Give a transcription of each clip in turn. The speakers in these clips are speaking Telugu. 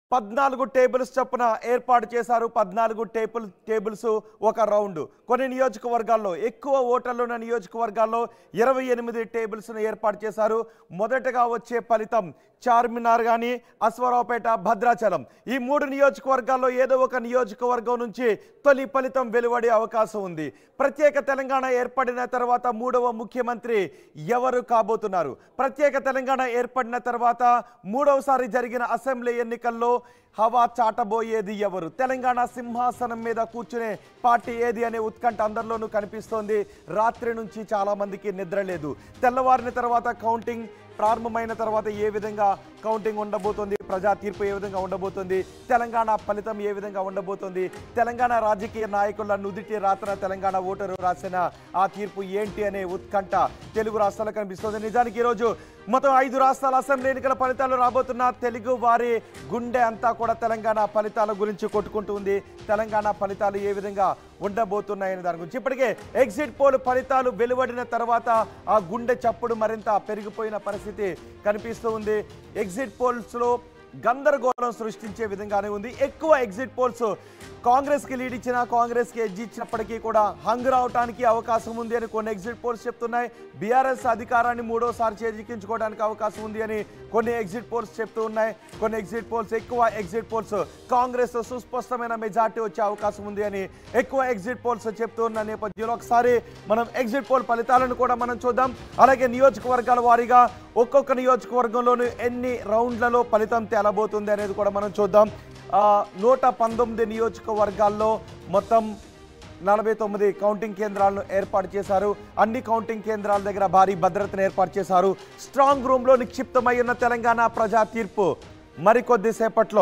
పద్నాలుగు టేబుల్స్ చొప్పున ఏర్పాటు చేశారు పద్నాలుగు టేబుల్ టేబుల్స్ ఒక రౌండ్ కొన్ని నియోజకవర్గాల్లో ఎక్కువ ఓటర్లు ఉన్న నియోజకవర్గాల్లో ఇరవై ఎనిమిది టేబుల్స్ను ఏర్పాటు చేశారు మొదటగా వచ్చే ఫలితం చార్మినార్ కానీ అశ్వరావుపేట భద్రాచలం ఈ మూడు నియోజకవర్గాల్లో ఏదో ఒక నియోజకవర్గం నుంచి తొలి ఫలితం వెలువడే అవకాశం ఉంది ప్రత్యేక తెలంగాణ ఏర్పడిన తర్వాత మూడవ ముఖ్యమంత్రి ఎవరు కాబోతున్నారు ప్రత్యేక తెలంగాణ ఏర్పడిన తర్వాత మూడవసారి జరిగిన అసెంబ్లీ ఎన్నికల్లో హవా చాటబోయేది ఎవరు తెలంగాణ సింహాసనం మీద కూర్చునే పార్టీ ఏది అనే ఉత్కంఠ అందరిలోనూ కనిపిస్తోంది రాత్రి నుంచి చాలా మందికి నిద్ర లేదు తెల్లవారిన తర్వాత కౌంటింగ్ ప్రారంభమైన తర్వాత ఏ విధంగా కౌంటింగ్ ఉండబోతోంది ప్రజా తీర్పు ఏ విధంగా ఉండబోతోంది తెలంగాణ ఫలితం ఏ విధంగా ఉండబోతోంది తెలంగాణ రాజకీయ నాయకుల నుదిటి రాత్ర తెలంగాణ ఓటరు రాసిన ఆ తీర్పు ఏంటి అనే ఉత్కంఠ తెలుగు రాష్ట్రాల్లో కనిపిస్తుంది నిజానికి ఈరోజు మొత్తం ఐదు రాష్ట్రాల అసెంబ్లీ ఎన్నికల ఫలితాలు రాబోతున్న తెలుగు వారి గుండె అంతా కూడా తెలంగాణ ఫలితాల గురించి కొట్టుకుంటుంది తెలంగాణ ఫలితాలు ఏ విధంగా ఉండబోతున్నాయనే దాని గురించి ఇప్పటికే ఎగ్జిట్ పోల్ ఫలితాలు వెలువడిన తర్వాత ఆ గుండె చప్పుడు మరింత పెరిగిపోయిన పరిస్థితి కనిపిస్తూ ఉంది ఎగ్జిట్ పోల్స్లో గందరగోళం సృష్టించే విధంగానే ఉంది ఎక్కువ ఎగ్జిట్ పోల్స్ కాంగ్రెస్కి లీడ్ ఇచ్చిన కాంగ్రెస్కి ఎడ్జ్ ఇచ్చినప్పటికీ కూడా హంగ్ రావడానికి అవకాశం ఉంది అని కొన్ని ఎగ్జిట్ పోల్స్ చెప్తున్నాయి బీఆర్ఎస్ అధికారాన్ని మూడోసారి చేజిక్కించుకోవడానికి అవకాశం ఉంది అని కొన్ని ఎగ్జిట్ పోల్స్ చెప్తూ ఉన్నాయి కొన్ని ఎగ్జిట్ పోల్స్ ఎక్కువ ఎగ్జిట్ పోల్స్ కాంగ్రెస్ సుస్పష్టమైన మెజార్టీ వచ్చే అవకాశం ఉంది అని ఎక్కువ ఎగ్జిట్ పోల్స్ చెప్తూ ఉన్న నేపథ్యంలో ఒకసారి మనం ఎగ్జిట్ పోల్ ఫలితాలను కూడా మనం చూద్దాం అలాగే నియోజకవర్గాల వారీగా ఒక్కొక్క నియోజకవర్గంలోనూ ఎన్ని రౌండ్లలో ఫలితం తేలబోతుంది అనేది కూడా మనం చూద్దాం ఆ, నూట పంతొమ్మిది నియోజకవర్గాల్లో మొత్తం నలభై తొమ్మిది కౌంటింగ్ కేంద్రాలను ఏర్పాటు చేశారు అన్ని కౌంటింగ్ కేంద్రాల దగ్గర భారీ భద్రతను ఏర్పాటు చేశారు స్ట్రాంగ్ రూమ్లో నిక్షిప్తమై ఉన్న తెలంగాణ ప్రజా తీర్పు మరికొద్ది సేపట్లో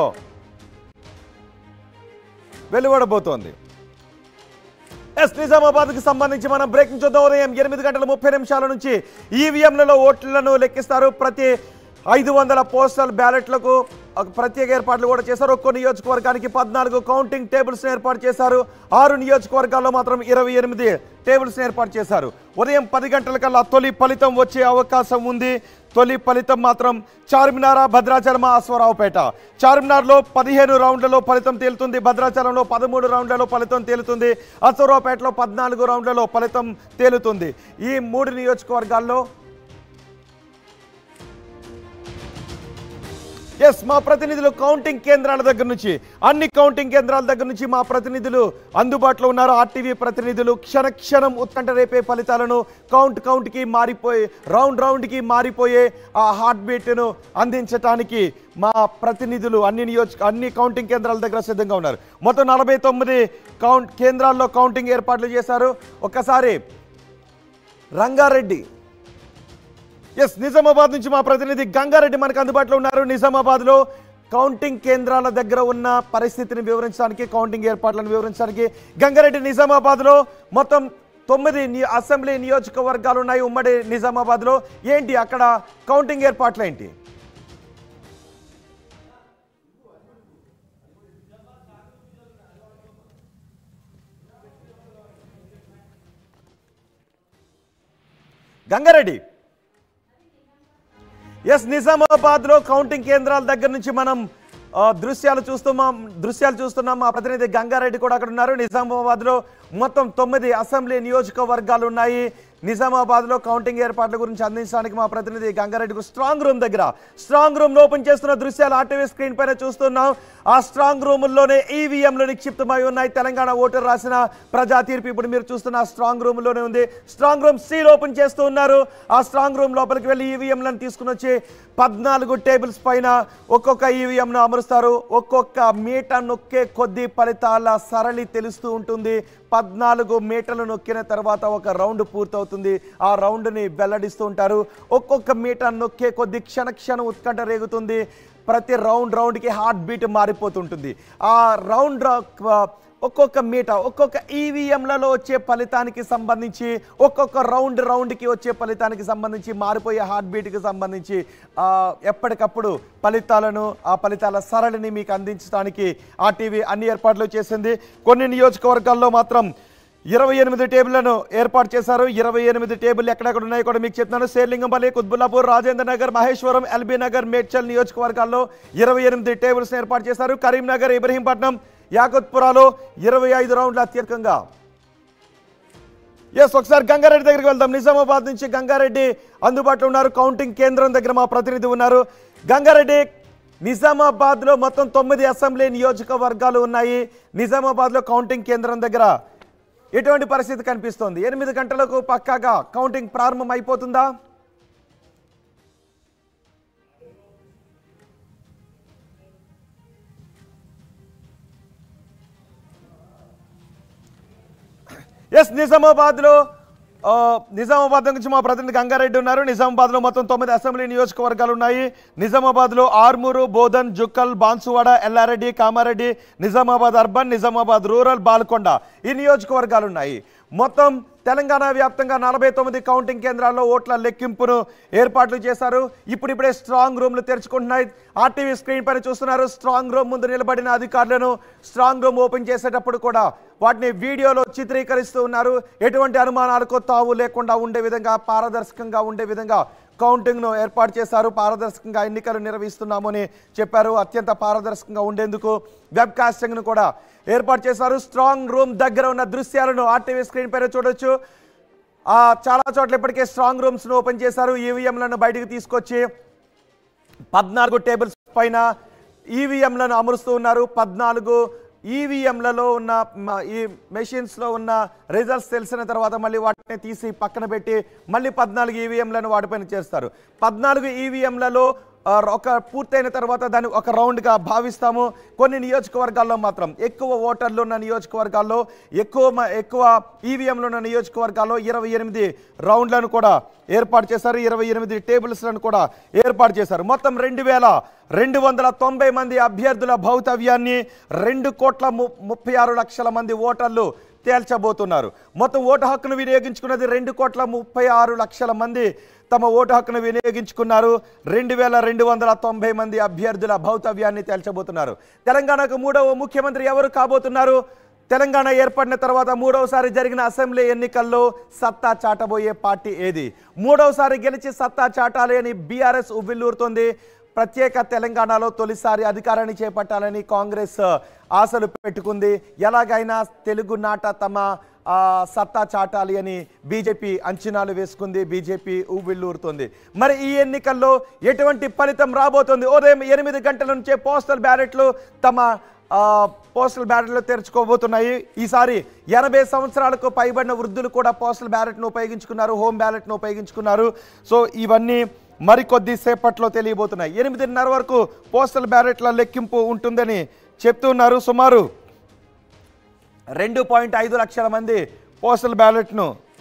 వెలువడబోతోంది ఎస్ నిజామాబాద్కి సంబంధించి మనం బ్రేకింగ్ చూద్దాం ఉదయం ఎనిమిది గంటల ముప్పై నిమిషాల నుంచి ఈవీఎంలలో ఓట్లను లెక్కిస్తారు ప్రతి ఐదు వందల పోస్టల్ బ్యాలెట్లకు ఒక ప్రత్యేక ఏర్పాట్లు కూడా చేశారు ఒక్కో నియోజకవర్గానికి పద్నాలుగు కౌంటింగ్ టేబుల్స్ ఏర్పాటు చేశారు ఆరు నియోజకవర్గాల్లో మాత్రం ఇరవై ఎనిమిది టేబుల్స్ ఏర్పాటు చేశారు ఉదయం పది గంటలకల్లా తొలి ఫలితం వచ్చే అవకాశం ఉంది తొలి ఫలితం మాత్రం చార్మినార భద్రాచలం అశ్వరావుపేట చార్మినార్లో పదిహేను రౌండ్లలో ఫలితం తేలుతుంది భద్రాచలంలో పదమూడు రౌండ్లలో ఫలితం తేలుతుంది అశ్వరావుపేటలో పద్నాలుగు రౌండ్లలో ఫలితం తేలుతుంది ఈ మూడు నియోజకవర్గాల్లో ఎస్ మా ప్రతినిధులు కౌంటింగ్ కేంద్రాల దగ్గర నుంచి అన్ని కౌంటింగ్ కేంద్రాల దగ్గర నుంచి మా ప్రతినిధులు అందుబాటులో ఉన్నారు ఆర్టీవీ ప్రతినిధులు క్షణ క్షణం ఉత్కంఠ రేపే ఫలితాలను కౌంట్ కౌంట్కి మారిపోయి రౌండ్ రౌండ్కి మారిపోయే ఆ హార్ట్ బీట్ను అందించడానికి మా ప్రతినిధులు అన్ని నియోజక అన్ని కౌంటింగ్ కేంద్రాల దగ్గర సిద్ధంగా ఉన్నారు మొత్తం నలభై తొమ్మిది కౌంట్ కేంద్రాల్లో కౌంటింగ్ ఏర్పాట్లు చేశారు ఒక్కసారి రంగారెడ్డి ఎస్ నిజామాబాద్ నుంచి మా ప్రతినిధి గంగారెడ్డి మనకు అందుబాటులో ఉన్నారు నిజామాబాద్లో కౌంటింగ్ కేంద్రాల దగ్గర ఉన్న పరిస్థితిని వివరించడానికి కౌంటింగ్ ఏర్పాట్లను వివరించడానికి గంగారెడ్డి నిజామాబాద్లో మొత్తం తొమ్మిది ని- అసెంబ్లీ నియోజకవర్గాలు ఉన్నాయి ఉమ్మడి నిజామాబాద్లో ఏంటి అక్కడ కౌంటింగ్ ఏర్పాట్లు ఏంటి గంగారెడ్డి ఎస్ నిజామాబాద్ లో కౌంటింగ్ కేంద్రాల దగ్గర నుంచి మనం ఆ, దృశ్యాలు చూస్తున్నాం దృశ్యాలు చూస్తున్నాం మా ప్రతినిధి గంగారెడ్డి కూడా అక్కడ ఉన్నారు నిజామాబాద్ లో మొత్తం తొమ్మిది అసెంబ్లీ నియోజకవర్గాలు ఉన్నాయి నిజామాబాద్ లో కౌంటింగ్ ఏర్పాట్ల గురించి అందించడానికి మా ప్రతినిధి గంగారెడ్డికి స్ట్రాంగ్ రూమ్ దగ్గర స్ట్రాంగ్ రూమ్ లో ఓపెన్ చేస్తున్న దృశ్యాలు ఆర్టీవీ స్క్రీన్ పైన చూస్తున్నాం ఆ స్ట్రాంగ్ రూముల్లోనే ఈవీఎంలు నిక్షిప్తమై ఉన్నాయి తెలంగాణ ఓటర్ రాసిన ప్రజా తీర్పు ఇప్పుడు మీరు చూస్తున్న ఆ స్ట్రాంగ్ రూమ్ లోనే ఉంది స్ట్రాంగ్ రూమ్ సీల్ ఓపెన్ చేస్తూ ఉన్నారు ఆ స్ట్రాంగ్ రూమ్ లోపలికి వెళ్ళి ఈవీఎంలను తీసుకుని వచ్చి పద్నాలుగు టేబుల్స్ పైన ఒక్కొక్క ఈవీఎంను అమరుస్తారు ఒక్కొక్క మీట నొక్కే కొద్ది ఫలితాల సరళి తెలుస్తూ ఉంటుంది పద్నాలుగు మీటర్లు నొక్కిన తర్వాత ఒక రౌండ్ పూర్తవుతుంది ఆ రౌండ్ని వెల్లడిస్తూ ఉంటారు ఒక్కొక్క మీటర్ నొక్కే కొద్ది క్షణ క్షణం ఉత్కంఠ రేగుతుంది ప్రతి రౌండ్ రౌండ్కి హార్ట్ బీట్ మారిపోతుంటుంది ఆ రౌండ్ రా- ఒక్కొక్క మీట ఒక్కొక్క ఈవీఎంలలో వచ్చే ఫలితానికి సంబంధించి ఒక్కొక్క రౌండ్ రౌండ్కి వచ్చే ఫలితానికి సంబంధించి మారిపోయే హార్ట్ బీట్కి సంబంధించి ఆ, ఎప్పటికప్పుడు ఫలితాలను ఆ ఫలితాల సరళిని మీకు అందించడానికి ఆ టీవీ అన్ని ఏర్పాట్లు చేసింది కొన్ని నియోజకవర్గాల్లో మాత్రం ఇరవై ఎనిమిది టేబుళ్లను ఏర్పాటు చేశారు ఇరవై ఎనిమిది టేబుల్ ఎక్కడెక్కడ ఉన్నాయో కూడా మీకు చెప్తున్నాను శేర్లింగంపల్లి కుత్బుల్లాపూర్ రాజేంద్ర నగర్ మహేశ్వరం ఎల్బీ నగర్ మేడ్చల్ నియోజకవర్గాల్లో ఇరవై ఎనిమిది టేబుల్స్ ఏర్పాటు చేశారు కరీంనగర్ ఇబ్రహీంపట్నం యాకుత్పురాలో ఇరవై ఐదు రౌండ్ల అత్యధికంగా ఎస్ ఒకసారి గంగారెడ్డి దగ్గరికి వెళ్దాం నిజామాబాద్ నుంచి గంగారెడ్డి అందుబాటులో ఉన్నారు కౌంటింగ్ కేంద్రం దగ్గర మా ప్రతినిధి ఉన్నారు గంగారెడ్డి నిజామాబాద్లో మొత్తం తొమ్మిది అసెంబ్లీ నియోజకవర్గాలు ఉన్నాయి నిజామాబాద్లో కౌంటింగ్ కేంద్రం దగ్గర ఎటువంటి పరిస్థితి కనిపిస్తోంది ఎనిమిది గంటలకు పక్కాగా కౌంటింగ్ ప్రారంభం అయిపోతుందా ఎస్ నిజామాబాద్లో ఆ, నిజామాబాద్ నుంచి మా ప్రతినిధి గంగారెడ్డి ఉన్నారు నిజామాబాద్లో మొత్తం తొమ్మిది అసెంబ్లీ నియోజకవర్గాలు ఉన్నాయి నిజామాబాద్లో ఆర్మూరు బోధన్ జుక్కల్ బాన్సువాడ ఎల్లారెడ్డి కామారెడ్డి నిజామాబాద్ అర్బన్ నిజామాబాద్ రూరల్ బాల్కొండ ఈ నియోజకవర్గాలు ఉన్నాయి మొత్తం తెలంగాణ వ్యాప్తంగా నలభై తొమ్మిది కౌంటింగ్ కేంద్రాల్లో ఓట్ల లెక్కింపును ఏర్పాట్లు చేశారు ఇప్పుడిప్పుడే స్ట్రాంగ్ రూమ్లు తెరుచుకుంటున్నాయి ఆర్టీవీ స్క్రీన్ పైన చూస్తున్నారు స్ట్రాంగ్ రూమ్ ముందు నిలబడిన అధికారులను స్ట్రాంగ్ రూమ్ ఓపెన్ చేసేటప్పుడు కూడా వాటిని వీడియోలో చిత్రీకరిస్తూ ఉన్నారు ఎటువంటి అనుమానాలకు తావు లేకుండా ఉండే విధంగా పారదర్శకంగా ఉండే విధంగా కౌంటింగ్ను ఏర్పాటు చేశారు పారదర్శకంగా ఎన్నికలు నిర్వహిస్తున్నాము అని చెప్పారు అత్యంత పారదర్శకంగా ఉండేందుకు వెబ్ కాస్టింగ్ను కూడా ఏర్పాటు చేశారు స్ట్రాంగ్ రూమ్ దగ్గర ఉన్న దృశ్యాలను ఆర్టీవీ స్క్రీన్ పైన చూడొచ్చు ఆ, చాలా చోట్ల ఇప్పటికే స్ట్రాంగ్ రూమ్స్ను ఓపెన్ చేశారు ఈవీఎంలను బయటకు తీసుకొచ్చి పద్నాలుగు టేబుల్స్ పైన ఈవీఎంలను అమరుస్తూ ఉన్నారు పద్నాలుగు ఈవీఎంలలో ఉన్న మ- ఈ మెషిన్స్లో ఉన్న రిజల్ట్స్ తెలిసిన తర్వాత మళ్ళీ వాటిని తీసి పక్కన పెట్టి మళ్ళీ పద్నాలుగు ఈవీఎంలను వాటిపైన చేస్తారు పద్నాలుగు ఈవీఎంలలో ఆ, ఒక పూర్తయిన తర్వాత దాన్ని ఒక రౌండ్గా భావిస్తాము కొన్ని నియోజకవర్గాల్లో మాత్రం ఎక్కువ ఓటర్లు ఉన్న నియోజకవర్గాల్లో ఎక్కువ మ- ఎక్కువ ఈవీఎంలు ఉన్న నియోజకవర్గాల్లో ఇరవై ఎనిమిది రౌండ్లను కూడా ఏర్పాటు చేశారు ఇరవై ఎనిమిది టేబుల్స్లను కూడా ఏర్పాటు చేశారు మొత్తం రెండు వేల రెండు వందల తొంభై మంది అభ్యర్థుల భౌతవ్యాన్ని రెండు కోట్ల ము ముప్పై ఆరు లక్షల మంది ఓటర్లు తేల్చబోతున్నారు మొత్తం ఓటు హక్కును వినియోగించుకున్నది రెండు కోట్ల ముప్పై ఆరు లక్షల మంది తమ ఓటు హక్కును వినియోగించుకున్నారు రెండు వేల రెండు వందల తొంభై మంది అభ్యర్థుల భౌతవ్యాన్ని తేల్చబోతున్నారు తెలంగాణకు మూడవ ముఖ్యమంత్రి ఎవరు కాబోతున్నారు తెలంగాణ ఏర్పడిన తర్వాత మూడవసారి జరిగిన అసెంబ్లీ ఎన్నికల్లో సత్తా చాటబోయే పార్టీ ఏది మూడవసారి గెలిచి సత్తా చాటాలి అని బీఆర్ఎస్ ఉవ్విల్లూరుతోంది ప్రత్యేక తెలంగాణలో తొలిసారి అధికారాన్ని చేపట్టాలని కాంగ్రెస్ ఆశలు పెట్టుకుంది ఎలాగైనా తెలుగు నాట తమ ఆ, సత్తా చాటాలి అని బీజేపీ అంచనాలు వేసుకుంది బీజేపీ ఊవిళ్ళూరుతుంది మరి ఈ ఎన్నికల్లో ఎటువంటి ఫలితం రాబోతుంది ఉదయం ఎనిమిది గంటల నుంచే పోస్టల్ బ్యాలెట్లు తమ ఆ, పోస్టల్ బ్యాలెట్లు తెరుచుకోబోతున్నాయి ఈసారి ఎనభై సంవత్సరాలకు పైబడిన వృద్ధులు కూడా పోస్టల్ బ్యాలెట్ను ఉపయోగించుకున్నారు హోమ్ బ్యాలెట్ను ఉపయోగించుకున్నారు సో ఇవన్నీ మరికొద్ది సేపట్లో తెలియబోతున్నాయి ఎనిమిదిన్నర వరకు పోస్టల్ బ్యాలెట్ల లెక్కింపు ఉంటుందని చెప్తున్నారు సుమారు రెండు పాయింట్ ఐదు లక్షల మంది పోస్టల్ బ్యాలెట్ను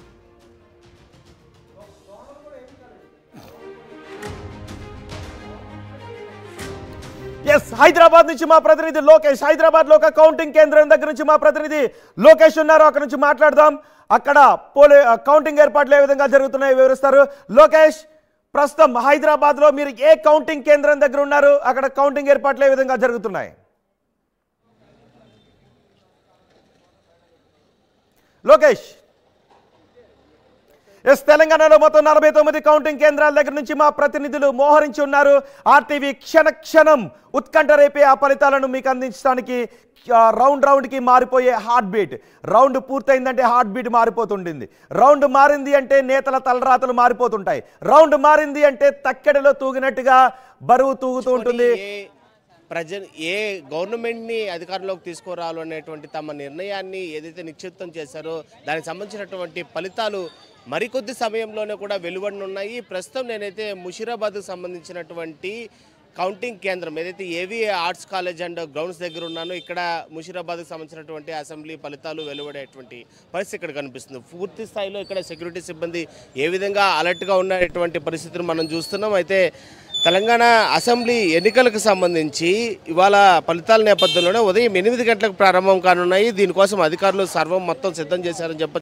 ఎస్ హైదరాబాద్ నుంచి మా ప్రతినిధి లోకేష్ హైదరాబాద్ లో ఒక కౌంటింగ్ కేంద్రం దగ్గర నుంచి మా ప్రతినిధి లోకేష్ ఉన్నారు అక్కడ నుంచి మాట్లాడదాం అక్కడ పోలే కౌంటింగ్ ఏర్పాట్లు ఏ విధంగా జరుగుతున్నాయో వివరిస్తారు లోకేష్ ప్రస్తుతం హైదరాబాద్ లో మీరు ఏ కౌంటింగ్ కేంద్రం దగ్గర ఉన్నారు అక్కడ కౌంటింగ్ ఏర్పాట్లు ఏ విధంగా జరుగుతున్నాయి లోకేష్ ఎస్ తెలంగాణలో మొత్తం నలభై తొమ్మిది కౌంటింగ్ కేంద్రాల దగ్గర నుంచి మా ప్రతినిధులు మోహరించి ఉన్నారు ఆర్టీవీ క్షణ క్షణం ఉత్కంఠ రేపే ఆ ఫలితాలను మీకు అందించడానికి ఆ, రౌండ్ రౌండ్కి మారిపోయే హార్ట్ బీట్ రౌండ్ పూర్తయిందంటే హార్ట్ బీట్ మారిపోతుంటుంది రౌండ్ మారింది అంటే నేతల తలరాతలు మారిపోతుంటాయి రౌండ్ మారింది అంటే తక్కెడలో తూగినట్టుగా బరువు తూగుతూ ఉంటుంది ఏ ప్రజ ఏ గవర్నమెంట్ని అధికారంలోకి తీసుకురావాలి అనేటువంటి తమ నిర్ణయాన్ని ఏదైతే నిక్షిప్తం చేశారో దానికి సంబంధించినటువంటి ఫలితాలు మరికొద్ది సమయంలోనే కూడా వెలువడనున్నాయి ప్రస్తుతం నేనైతే ముషీరాబాద్కు సంబంధించినటువంటి కౌంటింగ్ కేంద్రం ఏదైతే ఏవి ఆర్ట్స్ కాలేజ్ అండ్ గ్రౌండ్స్ దగ్గర ఉన్నానో ఇక్కడ ముషీరాబాద్కు సంబంధించినటువంటి అసెంబ్లీ ఫలితాలు వెలువడేటువంటి పరిస్థితి ఇక్కడ కనిపిస్తుంది పూర్తి స్థాయిలో ఇక్కడ సెక్యూరిటీ సిబ్బంది ఏ విధంగా అలర్ట్గా ఉన్నటువంటి పరిస్థితిని మనం చూస్తున్నాం అయితే తెలంగాణ అసెంబ్లీ ఎన్నికలకు సంబంధించి ఇవాళ ఫలితాల నేపథ్యంలోనే ఉదయం ఎనిమిది గంటలకు ప్రారంభం కానున్నాయి దీనికోసం అధికారులు సర్వం మొత్తం సిద్ధం చేశారని చెప్ప